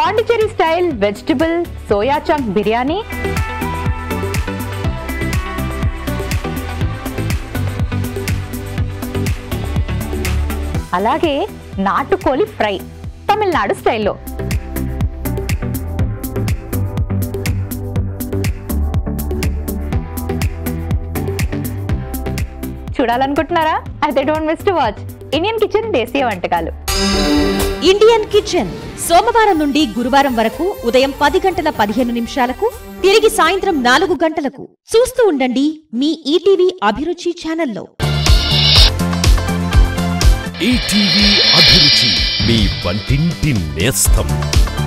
Pondicherry style vegetable soya chunk biryani అలాగే నాటుకోలి fry Tamil Nadu స్టైల్లో చూడాలనుకుంటున్నారా అయితే don't miss to watch Indian kitchen దేశీయ వంటకాలు ఇండియన్ కిచెన్ సోమవారం నుండి గురువారం వరకు ఉదయం పది గంటల పదిహేను నిమిషాలకు తిరిగి సాయంత్రం నాలుగు గంటలకు చూస్తూ ఉండండి మీ ఈటీవీ అభిరుచి ఛానల్లో ఈటీవీ అభిరుచి మీ వంటింటి నేస్తం